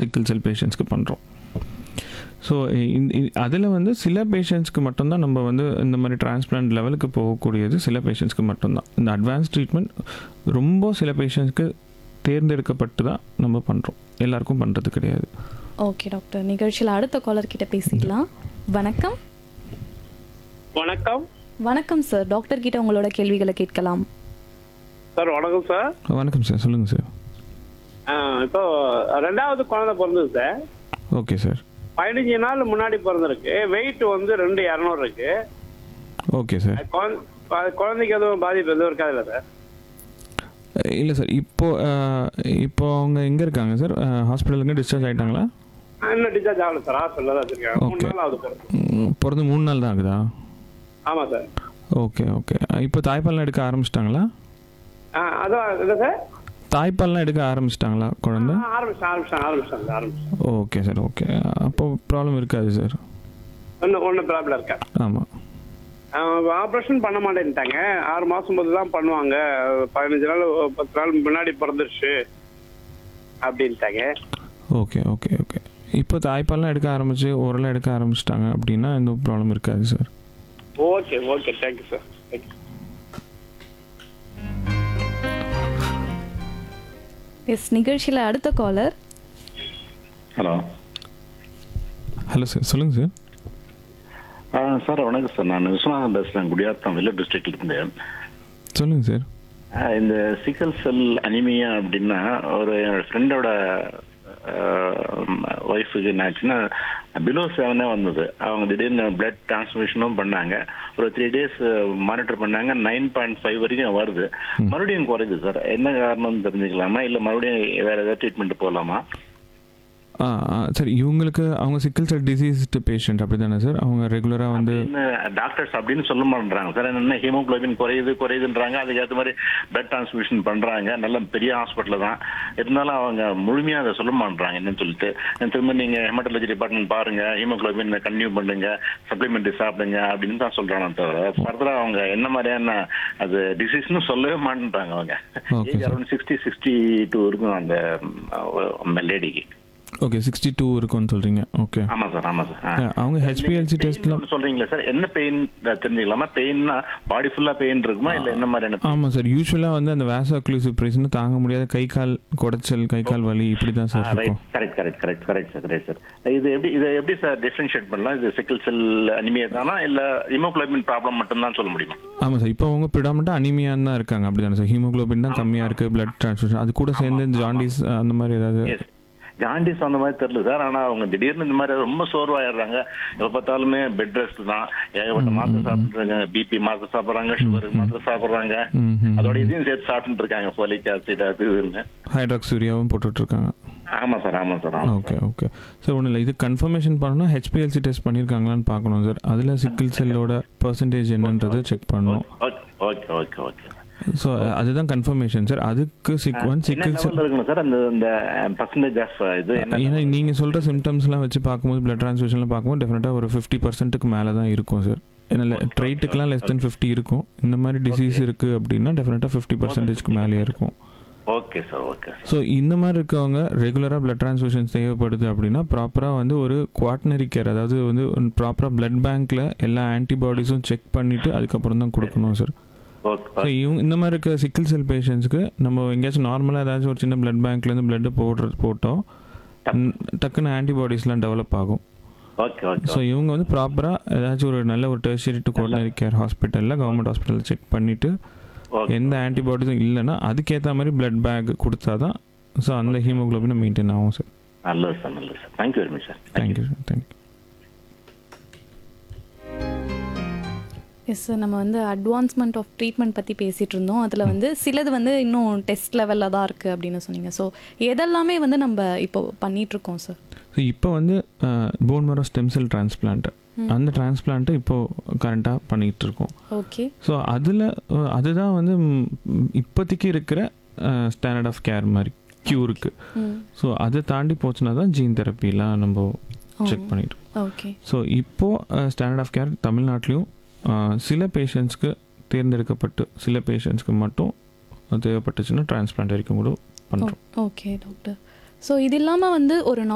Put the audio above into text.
சிக்கல் செல் பேஷண்ட்ஸ்க்கு பண்ணுறோம் ஸோ அதில் வந்து சில பேஷண்ட்ஸ்க்கு மட்டும்தான் நம்ம வந்து இந்த மாதிரி டிரான்ஸ்பிளான்ட் லெவலுக்கு போகக்கூடியது சில பேஷண்ட்ஸ்க்கு மட்டும்தான் இந்த அட்வான்ஸ் ட்ரீட்மெண்ட் ரொம்ப சில பேஷண்ட்ஸ்க்கு தேர்ந்தெடுக்கப்பட்டு தான் நம்ம பண்ணுறோம் எல்லாருக்கும் பண்ணுறது கிடையாது ஓகே டாக்டர் நிகழ்ச்சியில் அடுத்த காலர் கிட்ட பேசிக்கலாம் வணக்கம் வணக்கம் வணக்கம் சார் டாக்டர் கிட்ட உங்களோட கேள்விகளை கேட்கலாம் சார் வணக்கம் சார் வணக்கம் சார் சொல்லுங்கள் சார் ஆ, இப்போ ரெண்டாவது குழந்தை பிறந்தது சார் ஓகே சார் பதினஞ்சு நாள் முன்னாடி பிறந்திருக்கு வெயிட் வந்து ரெண்டு இரநூறு இருக்கு ஓகே சார் குழந்தை- அது குழந்தைக்கு எதுவும் பாதிப்பு எதுவும் இருக்காதுல்ல சார் இல்லை சார் இப்போ அஹ், இப்போ அவங்க எங்கே இருக்காங்க சார் ஹாஸ்பிட்டலுக்கு டிஸ்சார்ஜ் ஆகிட்டாங்களா ஆ, இன்னும் டிஸ்சார்ஜ் ஆகல சார் ஹாஸ்பிட்டலில் தான் வச்சிருக்காங்க மூணு Okay. நாள் ஆகுது பிறந்து ம், பிறந்து மூணு நாள் தான் ஆகுதா ஆமாம் சார் ஓகே ஓகே இப்போ தாய்ப்பால்லாம் எடுக்க ஆரம்பிச்சிட்டாங்களா ஆ அதான் இல்லை சார் தாய்ப்பால்லாம் எடுக்க ஆரம்பிச்சிட்டாங்களா குழந்தை ஆ, ஆரம்பிச்சிட்டேன் ஆரம்பிச்சிட்டேன் ஆரம்பிச்சிட்டாங்க ஆரம்பிச்சிட்டேன் ஓகே சார் ஓகே அப்போ ப்ராப்ளம் இருக்காது சார் ஒன்றும் ஒன்றும் ப்ராப்ளம் இருக்கா ஆமாம் ஆப்ரேஷன் பண்ண மாட்டேன்ட்டாங்க ஆறு மாதம் போது தான் பண்ணுவாங்க பதினஞ்சு நாள் பத்து நாள் முன்னாடி பிறந்துருச்சு அப்படின்ட்டாங்க ஓகே ஓகே ஓகே இப்போ தாய்ப்பால்லாம் எடுக்க ஆரம்பிச்சு ஓரளவு எடுக்க ஆரம்பிச்சிட்டாங்க அப்படின்னா எந்த ப்ராப்ளம் இருக்காது sir okay okay thank you sir thank you yes நிகழ்ச்சியில் அடுத்த காலர் ஹலோ ஹலோ சார் சொல்லுங்கள் சார் ஆ சார் வணக்கம் சார் நான் விஸ்வநாதன் பேசுகிறேன் குடியாத்தம் வெள்ளூர் டிஸ்ட்ரிக்ட்ல இருந்து சொல்லுங்கள் சார் ஆ, இந்த சிக்கல் செல் அனிமியா அப்படின்னா ஒரு என்னோட ஃப்ரெண்டோட ஒய்ஃபுக்கு என்னாச்சுன்னா பிலோ செவனே வந்தது அவங்க திடீர்னு பிளட் டிரான்ஸ்மிஷனும் பண்ணாங்க ஒரு த்ரீ டேஸ் மானிட்டர் பண்ணாங்க நைன் பாயிண்ட் ஃபைவ் வரைக்கும் வருது மறுபடியும் குறையுது சார் என்ன காரணம்னு தெரிஞ்சுக்கலாமா இல்லை மறுபடியும் வேற ஏதாவது ட்ரீட்மெண்ட் போகலாமா ஆ ஆ சரி இவங்களுக்கு அவங்க சிக்கல் செல் டிசீஸ்டு பேஷண்ட் அப்படி தானே சார் அவங்க ரெகுலராக வந்து டாக்டர்ஸ் அப்படின்னு சொல்ல மாட்டேறாங்க சார் என்ன ஹீமோகுளோபின் குறையுது குறையுதுன்றாங்க அதுக்கேற்ற மாதிரி பிளட் டிரான்ஸ்மிஷன் பண்றாங்க நல்ல பெரிய ஹாஸ்பிட்டல் தான் இருந்தாலும் அவங்க முழுமையா அதை சொல்ல மாட்டேறாங்க என்னன்னு சொல்லிட்டு திரும்ப நீங்க ஹெமட்டாலஜி டிபார்ட்மெண்ட் பாருங்க ஹீமோகுளோபின் கன்டினியூ பண்ணுங்க சப்ளிமெண்ட் சாப்பிடுங்க அப்படின்னு தான் சொல்றாங்க தவிர ஃபர்தரா அவங்க என்ன மாதிரியான அது டிசீஸ்னு சொல்லவே மாட்டேன்றாங்க அவங்க Okay, age around sixty sixty two இருக்கும் அந்த லேடிக்கு ஓகே சிக்ஸ்டி டூ இருக்கும்னு சொல்கிறீங்க ஓகே ஆமா சார் ஆமா சார் அவங்க ஹெச்பிஎல்சி டெஸ்ட்லாம் சொல்றீங்களா சார் என்ன பெயின் தெரிஞ்சுக்கலாமா பெயின்னா பாடி ஃபுல்லா பெயின் இருக்குமா இல்ல என்ன மாதிரியான pain? ஆமாம் சார் யூஸ்வலாக வந்து அந்த வேசோக்ளூசிவ் ப்ரெஷர்னு தாங்க முடியாத கை கால் குடைச்சல் கை கால் வலி இப்படி தான் சார் ரைட் இருக்கும் correct correct correct correct sir correct sir இது எப்படி இதை எப்படி சார் டிஃபரன்ஷியேட் பண்ணலாம் இது சிக்கல் செல் அனிமியா தானா இல்ல ஹிமோகுளோபின் ப்ராப்ளம் மட்டும் தான் சொல்ல முடியுமா ஆமாம் சார் இப்போ அவங்க ப்ரிடாமெண்ட்டாக அனிமியான்னு தான் இருக்காங்க அப்படி தானே சார் ஹீமோகுளோபின் தான் கம்மியாக இருக்குது பிளட் ட்ரான்ஸ்ஃபியூஷன் அது கூட சேர்ந்து இந்த ஜாண்டிஸ் அந்த மாதிரி ஏதாவது எஸ் ஜாண்டிஸ் அந்த மாதிரி தெரியல சார் ஆனா அவங்க திடீர்னு இந்த மாதிரி ரொம்ப சோர்வாயிடுறாங்க எப்ப பார்த்தாலுமே பெட் ரெஸ்ட் தான் ஏகப்பட்ட மாத்திரை சாப்பிட்டுருக்காங்க பிபி மாத்திரை சாப்பிடுறாங்க சுகர் மாத்திரை சாப்பிடுறாங்க ம் ம் அதோட இதையும் சேர்த்து சாப்பிட்டு இருக்காங்க ஃபோலிக் ஆசிட் அது இதுன்னு ஹைட்ராக்சூரியாவும் போட்டுட்ருக்காங்க ஆமா சார் ஆமா சார் ஆமா ஓகே ஓகே சார் ஒன்றும் இல்லை இது கன்ஃபர்மேஷன் பண்ணணும் ஹெச்பிஎல்சி டெஸ்ட் பண்ணியிருக்காங்களான்னு பார்க்கணும் சார் அதில் சிக்கிள் செல்லோட பர்சன்டேஜ் என்னன்றதை செக் பண்ணணும் okay okay okay okay so அதுதான் கன்ஃபர்மேஷன் சார் அதுக்கு சிக் ஒன் என்ன சிக்கிள் செல் லெவல்ல இருக்குங்க சார் அந்த இந்த பர்சன்டேஜ் ஆஃப் இது என்ன ஏன்னா நீங்கள் சொல்கிற சிம்டம்ஸ்லாம் வச்சு பார்க்கும்போது பிளட் ட்ரான்ஸ்ஃபியூஷன்லாம் பார்க்கும்போது டெஃபினட்டாக ஒரு ஃபிஃப்டி பர்சன்ட்டுக்கு மேலே தான் இருக்கும் சார் ஏன்னா ட்ரைட்டுக்கெலாம் லெஸ் தென் ஃபிஃப்டி இருக்கும் இந்த மாதிரி டிசீஸ் இருக்குது அப்படின்னா டெஃபினட்டாக ஃபிஃப்டி பர்சன்டேஜ்க்கு மேலேயே இருக்கும் ஓகே சார் ஓகே ஸோ இந்த மாதிரி இருக்கவங்க ரெகுலராக பிளட் ட்ரான்ஸ்ஃபியூஷன்ஸ் தேவைப்படுது அப்படின்னா ப்ராப்பராக வந்து ஒரு குவாட்னரி கேர் அதாவது வந்து ப்ராப்பராக பிளட் பேங்க்கில் எல்லா ஆன்டிபாடிஸும் செக் பண்ணிவிட்டு அதுக்கப்புறம் தான் கொடுக்கணும் சார் ஓகே ஸோ இவங்க இந்த மாதிரி இருக்க சிக்கிள் செல் பேஷண்ட்ஸ்க்கு நம்ம எங்கேயாச்சும் நார்மலாக ஏதாச்சும் ஒரு சின்ன பிளட் பேங்க்லேருந்து பிளட்டு போடுறது போட்டோம் ம், டக்குன்னு ஆன்டிபாடிஸ்லாம் டெவலப் ஆகும் ஓகே ஓகே ஸோ இவங்க வந்து ப்ராப்பராக ஏதாச்சும் ஒரு நல்ல ஒரு டெர்ஷரி டு கோர்னரி கேர் ஹாஸ்பிட்டலில் கவர்மெண்ட் ஹாஸ்பிட்டலில் செக் பண்ணிவிட்டு ஓகே எந்த ஆன்டிபாடிஸும் இல்லைன்னா அதுக்கேற்ற மாதிரி பிளட் பேக் கொடுத்தா தான் ஸோ அந்த ஹீமோகுளோபினை மெயின்டைன் ஆகும் சார் நல்லது சார் நல்லது sir thank you very much sir thank you sir thank you yes நம்ம வந்து அட்வான்ஸ்மெண்ட் ஆஃப் ட்ரீட்மெண்ட் பற்றி பேசிகிட்டு இருந்தோம் அதில் வந்து சிலது வந்து இன்னும் டெஸ்ட் லெவலில் தான் இருக்குது அப்படின்னு சொன்னீங்க ஸோ எதெல்லாமே வந்து நம்ம இப்போ பண்ணிகிட்ருக்கோம் சார் ஸோ இப்போ வந்து bone marrow stem cell transplant அந்த டிரான்ஸ்பிளான்ட்டு இப்போது கரண்ட்டாக பண்ணிகிட்டு இருக்கோம் ஓகே ஸோ அதில் அதுதான் வந்து ம், இப்போதைக்கு இருக்கிற ஸ்டாண்டர்ட் ஆஃப் கேர் மாதிரி க்யூருக்கு ம் ஸோ அதை தாண்டி போச்சுன்னா தான் ஜீன் தெரப்பிலாம் நம்ம செக் பண்ணிட்டு ஓகே ஸோ இப்போது ஸ்டாண்டர்ட் ஆஃப் கேர் தமிழ்நாட்டிலையும் அஹ், சில பேஷண்ட்ஸ்க்கு தேர்ந்தெடுக்கப்பட்டு சில பேஷண்ட்ஸ்க்கு மட்டும் தேவைப்பட்டுச்சுன்னா டிரான்ஸ்பிளான்ட் வரைக்கும் கூட பண்ணுறோம் ஓகே டாக்டர் ஸோ இது இல்லாமல் வந்து ஒரு